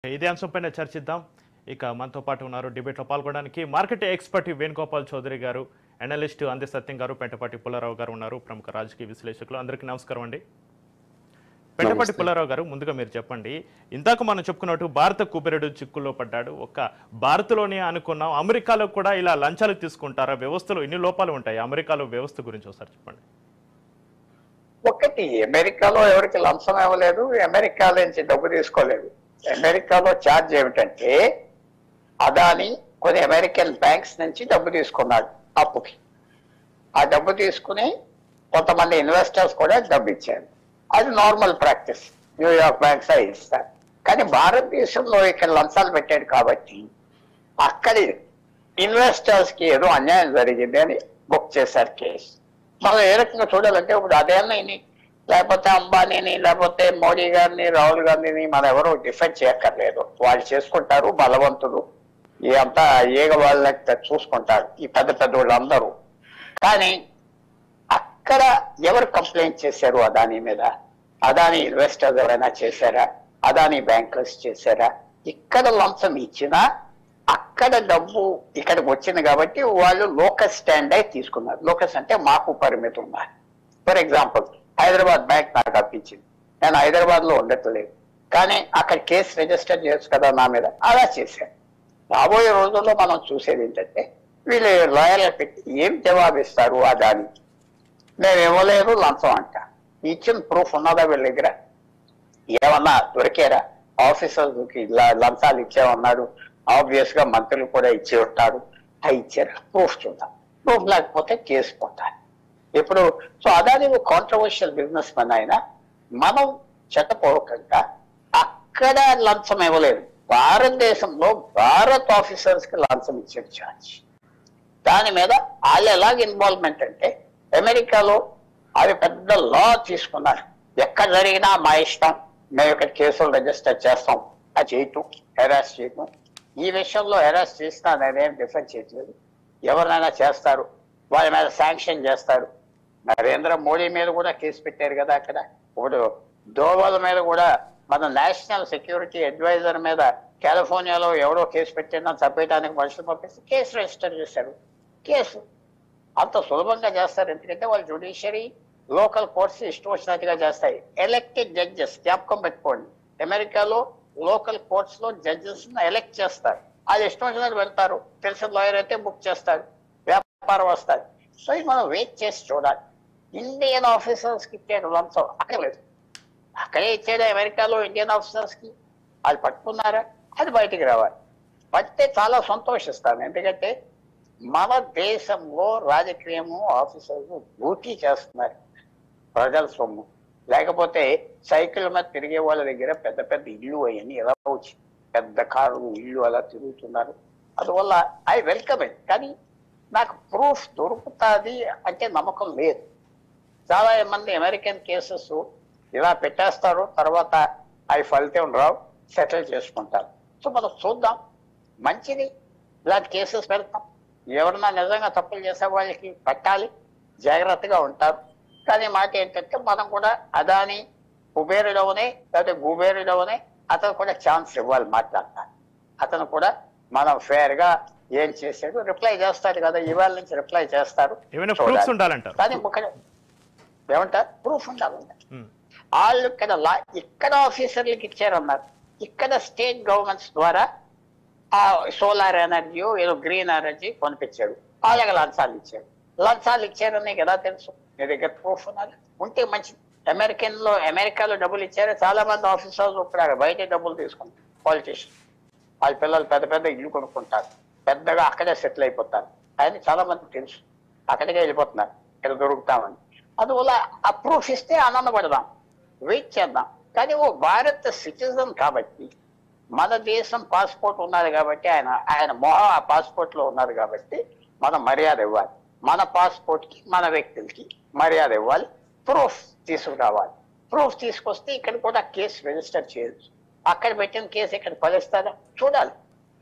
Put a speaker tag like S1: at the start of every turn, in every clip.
S1: ఇదే అంశంపైన చర్చిద్దాం ఇక మనతో పాటు ఉన్నారు డిబేట్లో పాల్గొనడానికి మార్కెట్ ఎక్స్పర్ట్ వేణుగోపాల్ చౌదరి గారు అనలిస్ట్ అంది సత్యం గారు పెంటపాటి పుల్లారావు గారు ఉన్నారు ప్రముఖ రాజకీయ విశ్లేషకులు అందరికీ నమస్కారం అండి పెంటపాటి పుల్లారావు గారు ముందుగా మీరు చెప్పండి ఇందాక మనం చెప్పుకున్నట్టు భారత కుబేరుడు చిక్కుల్లో పడ్డాడు ఒక్క భారత్లోనే అనుకున్నాం అమెరికాలో కూడా ఇలా లంచాలు తీసుకుంటారా వ్యవస్థలో ఇన్ని లోపాలు ఉంటాయి అమెరికాలో వ్యవస్థ గురించి ఒకసారి చెప్పండి
S2: ఒకటి అమెరికాలో ఎవరికి లంచం ఇవ్వలేదు అమెరికా నుంచి డబ్బు తీసుకోలేదు అమెరికాలో ఛార్జ్ ఏమిటంటే అదాని కొన్ని అమెరికన్ బ్యాంక్స్ నుంచి డబ్బు తీసుకున్నాడు అప్పుకి ఆ డబ్బు తీసుకుని కొంతమంది ఇన్వెస్టర్స్ కూడా డబ్బు ఇచ్చారు అది నార్మల్ ప్రాక్టీస్ న్యూయార్క్ బ్యాంక్స్ అవి ఇస్తారు కానీ భారతదేశంలో ఇక్కడ లంచాలు పెట్టాడు కాబట్టి అక్కడి ఇన్వెస్టర్స్ కి ఏదో అన్యాయం జరిగింది అని బుక్ చేశారు కేసు మనం ఏ రకంగా చూడాలంటే ఇప్పుడు అదేమైనా లేకపోతే అంబానీని లేకపోతే మోడీ గారిని రాహుల్ గాంధీని మనం ఎవరు డిఫెండ్ చేయక్కర్లేదు వాళ్ళు చేసుకుంటారు బలవంతులు ఈ అంతా ఏగ వాళ్ళకి చూసుకుంటారు ఈ పెద్ద పెద్ద వాళ్ళందరూ కానీ అక్కడ ఎవరు కంప్లైంట్ చేశారు అదాని మీద అదాని ఇన్వెస్టర్స్ ఎవరైనా చేశారా అదాని బ్యాంకర్స్ చేశారా ఇక్కడ లంచం ఇచ్చినా అక్కడ డబ్బు ఇక్కడికి వచ్చింది కాబట్టి వాళ్ళు లోకస్ స్టాండ్ అయి తీసుకున్నారు లోకస్ అంటే మాకు పరిమితి ఉన్నారు ఫర్ ఎగ్జాంపుల్ హైదరాబాద్ బ్యాంక్ నాకు అప్పించింది నేను హైదరాబాద్ లో ఉండట్లేదు కానీ అక్కడ కేసు రిజిస్టర్ చేయొచ్చు కదా నా మీద అలా చేశాను రాబోయే రోజుల్లో మనం చూసేది ఏంటంటే వీళ్ళు లాయర్లు పెట్టి ఏం జవాబిస్తారు ఆ దానికి మేము ఇవ్వలేదు లంచం అంట ఇచ్చిన ప్రూఫ్ ఉన్నదా వీళ్ళ దగ్గర ఏమన్నా దొరికారా ఆఫీసర్స్ లంచాలు ఇచ్చామన్నాడు ఆబ్వియస్ గా మంత్రులు కూడా ఇచ్చి ఉంటారు ఆ ఇచ్చారు ప్రూఫ్ చూద్దాం ప్రూఫ్ లేకపోతే కేసు పోతారు ఇప్పుడు so Adani controversial businessmen అయినా మనం చట్టపూర్వకంగా అక్కడ లంచం ఇవ్వలేదు భారతదేశంలో భారత్ ఆఫీసర్స్ కి లంచం ఇచ్చాడు ఛార్జ్ దాని మీద వాళ్ళు ఎలాగ ఇన్వాల్వ్మెంట్ అంటే అమెరికాలో అవి పెద్ద లా తీసుకున్నారు ఎక్కడ జరిగినా మా ఇష్టం మేము ఇక్కడ కేసులు రిజిస్టర్ చేస్తాం అది చేయటం హెరాస్ చేయటం ఈ విషయంలో హెరాస్ చేసినా నేనేం డిఫెండ్ చేయట్లేదు ఎవరినైనా చేస్తారు వాళ్ళ మీద శాంక్షన్ చేస్తారు నరేంద్ర మోడీ మీద కూడా కేసు పెట్టారు కదా అక్కడ ఇప్పుడు దోవల మీద కూడా మన నేషనల్ సెక్యూరిటీ అడ్వైజర్ మీద కాలిఫోర్నియాలో ఎవడో కేసు పెట్టినా చంపేయడానికి మనుషులు పంపిస్తే కేసు రిజిస్టర్ చేశారు కేసు అంత సులభంగా చేస్తారు ఎందుకంటే వాళ్ళు జుడిషియరీ లోకల్ కోర్ట్స్ ఇష్టం వచ్చినట్టుగా చేస్తాయి ఎలక్టెడ్ జడ్జెస్ జ్ఞాపకం పెట్టుకోండి అమెరికాలో లోకల్ కోర్ట్స్ లో జడ్జెస్ ఎలక్ట్ చేస్తారు అది ఇష్టం వచ్చినట్టు పెడతారు తెలిసిన లాయర్ అయితే బుక్ చేస్తారు వ్యాపారం వస్తారు సో ఇది మనం వెయిట్ చేసి చూడాలి ఇండియన్ ఆఫీసర్స్ కి ఇచ్చాడు లంచం అక్కడ లేదు అక్కడే ఇచ్చాడు అమెరికాలో ఇండియన్ ఆఫీసర్స్ కి వాళ్ళు పట్టుకున్నారా అది బయటికి రావాలి పడితే చాలా సంతోషిస్తాను ఎందుకంటే మన దేశంలో రాజకీయము ఆఫీసర్స్ డ్యూటీ చేస్తున్నారు ప్రజల సొమ్ము లేకపోతే సైకిల్ మీద తిరిగే వాళ్ళ దగ్గర పెద్ద పెద్ద ఇల్లు అవన్నీ ఎలా వచ్చి పెద్ద కారు ఇల్లు అలా తిరుగుతున్నారు అందువల్ల ఐ వెల్కమ్ ఇట్ కానీ నాకు ప్రూఫ్ దొరుకుతుంది అంటే నమ్మకం లేదు చాలా మంది అమెరికన్ కేసెస్ ఇలా పెట్టేస్తారు తర్వాత అవి ఫలితం రావు సెటిల్ చేసుకుంటారు సో మనం చూద్దాం మంచిది ఇలాంటి కేసెస్ పెడతాం ఎవరన్నా నిజంగా తప్పులు చేసే వాళ్ళకి పట్టాలి జాగ్రత్తగా ఉంటారు కానీ మాట ఏంటంటే మనం కూడా అదాని కుబేరుడవనే లేకపోతే గుబేరుడవనే అతను కూడా ఛాన్స్ ఇవ్వాలి మాట్లాడతాను అతను కూడా మనం ఫేర్ గా ఏం చేశాడు రిప్లై చేస్తాడు కదా ఇవాళ నుంచి రిప్లై చేస్తారు
S1: ఏమైనా
S2: చూడాలి.
S1: ప్రూఫ్స్ ఉండాలంటారు
S2: కానీ ముఖ్య ఏమంటారు ప్రూఫ్ ఉండాలి
S1: ఉమ్.
S2: వాళ్ళు ఇక్కడ లా- ఇక్కడ ఆఫీసర్లకు ఇచ్చారన్నారు ఇక్కడ స్టేట్ గవర్నమెంట్స్ ద్వారా ఆ సోలార్ ఎనర్జీ ఏదో గ్రీన్ ఎనర్జీ కొనిపించాడు వాళ్ళకి లంచాలు ఇచ్చాడు లంచాలు ఇచ్చారని నీకు ఎలా తెలుసు నీ దగ్గర ప్రూఫ్ ఉన్నది ఉంటే మంచిది అమెరికన్ లో అమెరికాలో డబ్బులు ఇచ్చారు చాలా మంది ఆఫీసర్స్ ఇప్పుడు బయట డబ్బులు తీసుకుంటారు పాలిటీషియన్ వాళ్ళ పిల్లలు పెద్ద పెద్ద ఇల్లు కొనుక్కుంటారు పెద్దగా అక్కడే సెటిల్ అయిపోతారు అని చాలా మంది తెలుసు అక్కడికే వెళ్ళిపోతున్నారు ఇక్కడ దొరుకుతామని అందువల్ల ఆ ప్రూఫ్ ఇస్తే ఆనందపడదాం వెయిట్ చేద్దాం కానీ ఓ భారత సిటిజన్ కాబట్టి మన దేశం పాస్పోర్ట్ ఉన్నది కాబట్టి ఆయన ఆయన మొహం ఆ పాస్పోర్ట్ లో ఉన్నది కాబట్టి మనం మర్యాద ఇవ్వాలి మన పాస్పోర్ట్ కి మన వ్యక్తులకి మర్యాద ఇవ్వాలి ప్రూఫ్ తీసుకురావాలి ప్రూఫ్ తీసుకొస్తే ఇక్కడ కూడా కేసు రిజిస్టర్ చేయొచ్చు అక్కడ పెట్టిన కేసు ఇక్కడ ఫలిస్తుందా చూడాలి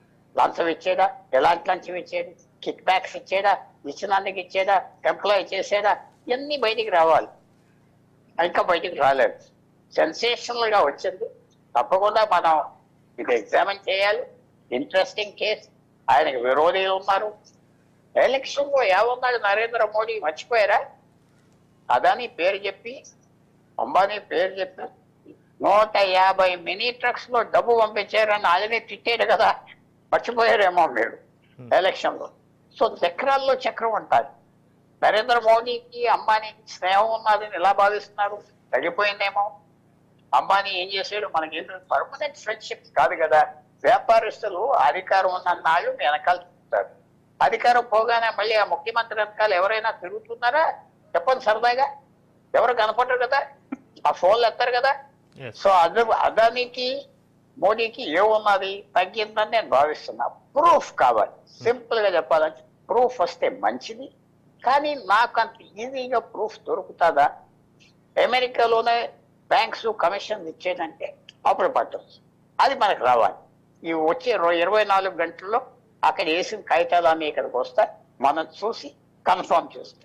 S2: లంచం ఇచ్చేదా ఎలాంటి లంచం ఇచ్చేది కిక్ బ్యాక్స్ ఇచ్చేదా ఇచ్చినందుకు ఇచ్చేదా ఎంప్లాయ్ చేసేదా ఇవన్నీ బయటికి రావాలి ఇంకా బయటికి రాలేదు సెన్సేషనల్ గా వచ్చింది తప్పకుండా మనం ఇది ఎగ్జామిన్ చేయాలి ఇంట్రెస్టింగ్ కేసు ఆయనకు విరోధులు ఉన్నారు ఎలక్షన్ లో ఏమన్నాడు నరేంద్ర మోడీ మర్చిపోయారా అదాని పేరు చెప్పి అంబానీ పేరు చెప్పి నూట యాభై మినీ ట్రక్స్ లో డబ్బు పంపించారని ఆయనే తిట్టాడు కదా మర్చిపోయారేమో మీరు ఎలక్షన్ లో సో చక్రాల్లో చక్రం అంటారు నరేంద్ర మోడీకి అంబానీకి స్నేహం ఉన్నదని ఎలా భావిస్తున్నారు తగ్గిపోయిందేమో అంబానీ ఏం చేశాడు మనకి పర్మనెంట్ ఫ్రెండ్షిప్ కాదు కదా వ్యాపారస్తులు అధికారం ఉన్న నాళ్ళు మీ వెనకాల తిరుగుతారు అధికారం పోగానే మళ్ళీ ఆ ముఖ్యమంత్రి వెనకాల ఎవరైనా తిరుగుతున్నారా చెప్పండి సరదాగా ఎవరు కనపడరు కదా ఆ ఫోన్లు ఎత్తారు కదా
S1: ఎస్
S2: సో అద అదానికి మోడీకి ఏమున్నది తగ్గిందని నేను భావిస్తున్నా ప్రూఫ్ కావాలి సింపుల్ గా చెప్పాలంటే ప్రూఫ్ వస్తే మంచిది కానీ నాకు అంత ఈజీగా ప్రూఫ్ దొరుకుతుందా అమెరికాలోనే బ్యాంక్స్ కమిషన్ ఇచ్చేదంటే అప్పుడు పట్టవచ్చు అది మనకు రావాలి ఈ వచ్చే రో- ఇరవై నాలుగు గంటల్లో అక్కడ వేసిన కాగితాలన్నీ ఇక్కడికి వస్తాయి మనం చూసి కన్ఫర్మ్ చేస్తాం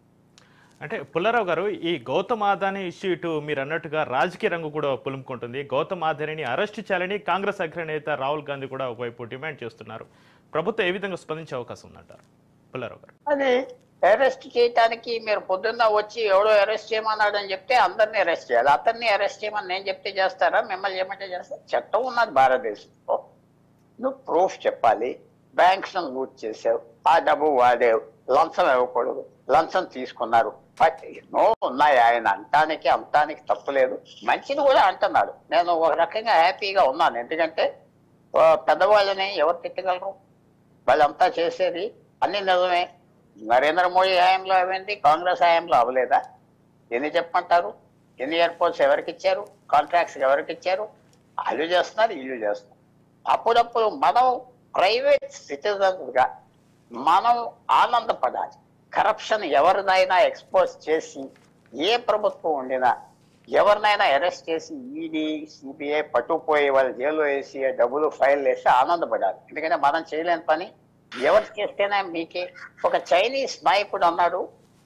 S1: అంటే పుల్లారావు గారు ఈ గౌతమ్ ఆదాని ఇష్యూ ఇటు మీరు అన్నట్టుగా రాజకీయ రంగు కూడా పులుముకుంటుంది గౌతమ్ ఆదానిని అరెస్ట్ చేయాలని కాంగ్రెస్ అగ్రనేత రాహుల్ గాంధీ కూడా ఒకవైపు డిమాండ్ చేస్తున్నారు ప్రభుత్వం ఏ విధంగా స్పందించే అవకాశం ఉందంటారు పుల్లారావు గారు
S2: అది అరెస్ట్ చేయటానికి మీరు పొద్దున్న వచ్చి ఎవడో అరెస్ట్ చేయమన్నాడు అని చెప్తే అందరినీ అరెస్ట్ చేయాలి అతన్ని అరెస్ట్ చేయమని నేను చెప్తే చేస్తారా మిమ్మల్ని చేయమంటే చేస్తారు చట్టం ఉన్నది భారతదేశంలో నువ్వు ప్రూఫ్ చెప్పాలి బ్యాంక్స్ లూట్ చేసావు ఆ డబ్బు వాడేవు లంచం ఇవ్వకూడదు లంచం తీసుకున్నారు బట్ ఎన్నో ఉన్నాయి ఆయన అంటానికి అంతానికి తప్పులేదు మంచిది కూడా అంటున్నాడు నేను ఒక రకంగా హ్యాపీగా ఉన్నాను ఎందుకంటే ఆ, పెద్దవాళ్ళని ఎవరు తిట్టగలరు వాళ్ళంతా చేసేది అన్ని నిజమే నరేంద్ర మోడీ హయాంలో అయింది కాంగ్రెస్ హయాంలో అవ్వలేదా ఎన్ని చెప్పమంటారు ఎన్ని ఎయిర్పోర్ట్స్ ఎవరికి ఇచ్చారు కాంట్రాక్ట్స్ ఎవరికి ఇచ్చారు వాళ్ళు చేస్తున్నారు వీళ్ళు చేస్తున్నారు అప్పుడప్పుడు మనం ప్రైవేట్ సిటిజన్స్ గా మనం ఆనందపడాలి కరప్షన్ ఎవరినైనా ఎక్స్పోజ్ చేసి ఏ ప్రభుత్వం ఉండినా ఎవరినైనా అరెస్ట్ చేసి ఈడీ సిబిఐ పట్టుకుపోయి వాళ్ళు జైల్లో వేసి డబ్బులు ఫైల్ వేసి ఆనందపడాలి ఎందుకంటే మనం చేయలేని పని ఎవరు చేస్తేనే మీకే ఒక చైనీస్ నాయకుడు అన్నాడు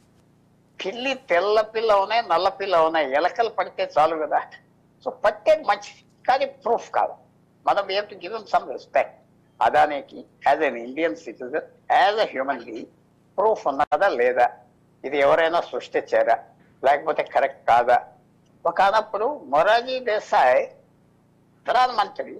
S2: పిల్లి తెల్ల పిల్ల ఉన్నాయి నల్ల పిల్ల ఉన్నాయి ఎలకలు పడితే చాలు కదా సో పట్టేది మంచిది కానీ ప్రూఫ్ కాదు మనం we to give some respect అదానికి as an Indian citizen as a human being proof ఉన్నదా లేదా ఇది ఎవరైనా సృష్టించారా లేకపోతే కరెక్ట్ కాదా ఒకనప్పుడు మొరాజీ దేశాయ్ ప్రధానమంత్రి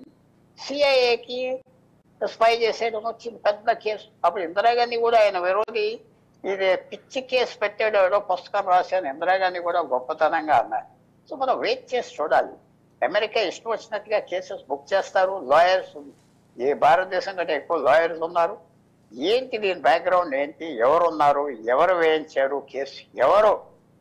S2: సిఐఏకి స్పై చేసేయడం వచ్చింది పెద్ద కేసు అప్పుడు ఇందిరాగాంధీ కూడా ఆయన విరోధి ఇది పిచ్చి కేసు పెట్టాడు ఏదో పుస్తకం రాశాను ఇందిరాగాంధీ కూడా గొప్పతనంగా అన్నారు సో మనం వెయిట్ చేసి చూడాలి అమెరికా ఇష్టం వచ్చినట్టుగా కేసెస్ బుక్ చేస్తారు లాయర్స్ ఏ భారతదేశం కంటే ఎక్కువ లాయర్స్ ఉన్నారు ఏంటి దీని బ్యాక్గ్రౌండ్ ఏంటి ఎవరు ఉన్నారు ఎవరు వేయించారు కేసు ఎవరు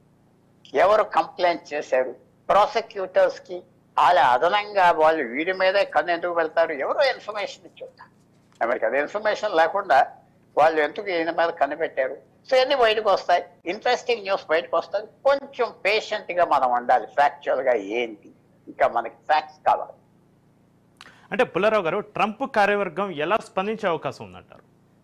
S2: ఎవరు కంప్లైంట్ చేశారు ప్రాసిక్యూటర్స్ కి వాళ్ళ అదనంగా వాళ్ళు వీడి మీదే కన్ను ఎందుకు వెళ్తారు ఎవరో ఇన్ఫర్మేషన్ ఇచ్చి ఉంటారు అమెరికా అది ఇన్ఫర్మేషన్ లేకుండా వాళ్ళు ఎందుకు ఈయన మీద కనిపెట్టారు సో ఇవన్నీ బయటకు వస్తాయి ఇంట్రెస్టింగ్ న్యూస్ బయటకు వస్తాయి కొంచెం పేషెంట్ గా మనం ఉండాలి ఫ్యాక్చువల్ గా ఏంటి ఇంకా మనకి ఫ్యాక్ట్స్ కావాలి
S1: అంటే పుల్లారావు గారు ట్రంప్ కార్యవర్గం ఎలా స్పందించే అవకాశం ఉందంటారు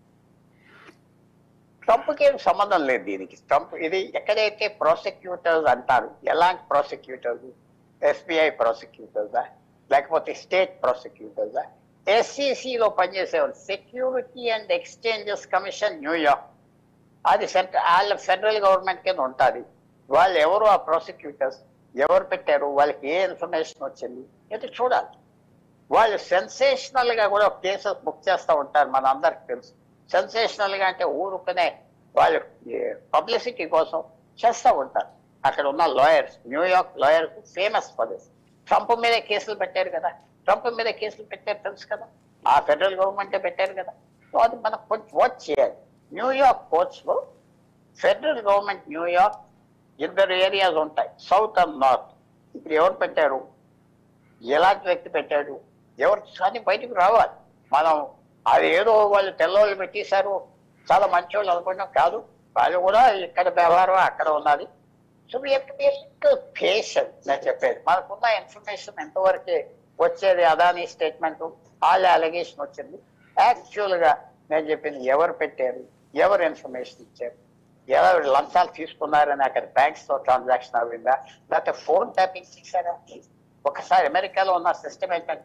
S2: ట్రంప్కి ఏం సంబంధం లేదు దీనికి ట్రంప్ ఇది ఎక్కడైతే ప్రాసిక్యూటర్స్ అంటారు ఎలాంటి ప్రాసిక్యూటర్స్ ఎస్బీఐ ప్రాసిక్యూటర్సా లేకపోతే స్టేట్ ప్రాసిక్యూటర్సా ఎస్సీసీలో పనిచేసేవారు security and exchanges commission New York అది సెంట్రల్ వాళ్ళ ఫెడరల్ గవర్నమెంట్ కింద ఉంటుంది వాళ్ళు ఎవరు ఆ ప్రాసిక్యూటర్స్ ఎవరు పెట్టారు వాళ్ళకి ఏ ఇన్ఫర్మేషన్ వచ్చింది ఇది చూడాలి వాళ్ళు సెన్సేషనల్ గా కూడా కేసెస్ బుక్ చేస్తూ ఉంటారు మన అందరికి తెలుసు సెన్సేషనల్ గా అంటే ఊరుకునే వాళ్ళు పబ్లిసిటీ కోసం చేస్తూ ఉంటారు అక్కడ ఉన్న lawyers New York lawyers famous for this Trump మీద కేసులు పెట్టారు కదా ట్రంప్ మీద కేసులు పెట్టారు తెలుసు కదా ఆ ఫెడరల్ గవర్నమెంటే పెట్టారు కదా సో అది మనం కొంచెం వాచ్ చేయాలి న్యూయార్క్ కోర్ట్స్ లో ఫెడరల్ గవర్నమెంట్ న్యూయార్క్ ఇద్దరు ఏరియాస్ ఉంటాయి సౌత్ అండ్ నార్త్ ఇప్పుడు ఎవరు పెట్టారు ఎలాంటి వ్యక్తి పెట్టాడు ఎవరు కానీ బయటకు రావాలి మనం అది ఏదో వాళ్ళు తెల్లవాళ్ళు పెట్టేశారు చాలా మంచోళ్ళు అనుకుంటాం కాదు వాళ్ళు కూడా ఇక్కడ వ్యవహారం అక్కడ ఉన్నది సో పేషెంట్ నేను చెప్పేది మనకున్న ఇన్ఫర్మేషన్ ఎంతవరకే వచ్చేది అదాని స్టేట్మెంట్ వాళ్ళ అలిగేషన్ వచ్చింది యాక్చువల్ గా నేను చెప్పింది ఎవరు పెట్టారు ఎవరు ఇన్ఫర్మేషన్ ఇచ్చారు ఎవరు లంచాలు తీసుకున్నారని అక్కడ బ్యాంక్స్ తో ట్రాన్సాక్షన్ అయిందా లేకపోతే ఫోన్ ట్యాపింగ్ చేశారా ఒకసారి అమెరికాలో ఉన్న సిస్టమ్ ఏంటంటే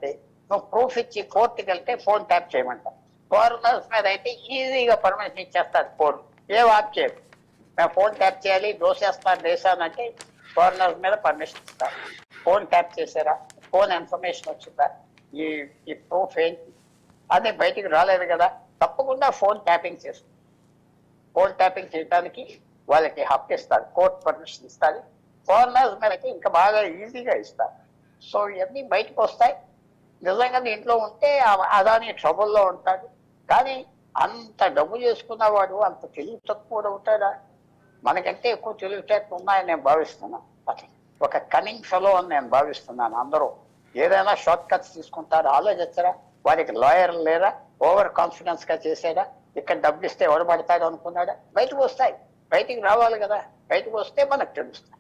S2: నువ్వు ప్రూఫ్ ఇచ్చి కోర్టుకి వెళ్తే ఫోన్ ట్యాప్ చేయమంటావు ఫారినర్స్ మీద అయితే ఈజీగా పర్మిషన్ ఇచ్చేస్తారు కోర్టు ఏ ఆప్ చేయదు మేము ఫోన్ ట్యాప్ చేయాలి దోసేస్తాను దేశానంటే ఫారినర్స్ మీద పర్మిషన్ ఇస్తారు ఫోన్ ట్యాప్ చేశారా ఫోన్ ఇన్ఫర్మేషన్ వచ్చిందా ఈ ఈ ప్రూఫ్ ఏంటి అది బయటికి రాలేదు కదా తప్పకుండా ఫోన్ ట్యాపింగ్ చేస్తుంది ఫోన్ ట్యాపింగ్ చేయడానికి వాళ్ళకి హక్కు ఇస్తారు కోర్ట్ పర్మిషన్ ఇస్తారు ఫారినర్స్ మీదకి ఇంకా బాగా ఈజీగా ఇస్తారు సో ఇవన్నీ బయటకు వస్తాయి నిజంగా ఇంట్లో ఉంటే ఆ- అదాని ట్రబుల్లో ఉంటాడు కానీ అంత డబ్బు చేసుకున్న వాడు అంత తెలివి తక్కువ ఉంటాడా మనకంటే ఎక్కువ తెలివితేటలు ఉన్నాయని నేను భావిస్తున్నాను అట్లా ఒక కనింగ్ ఫెలో అని నేను భావిస్తున్నాను అందరూ ఏదైనా షార్ట్ కట్స్ తీసుకుంటారా ఆలోచించరా వారికి లాయర్ లేరా ఓవర్ కాన్ఫిడెన్స్ గా చేసాడా ఇక్కడ డబ్బులు ఇస్తే ఎవరు పడతాడు అనుకున్నాడా బయటకు వస్తాయి బయటికి రావాలి కదా బయటకు వస్తే మనకు తెలుస్తాయి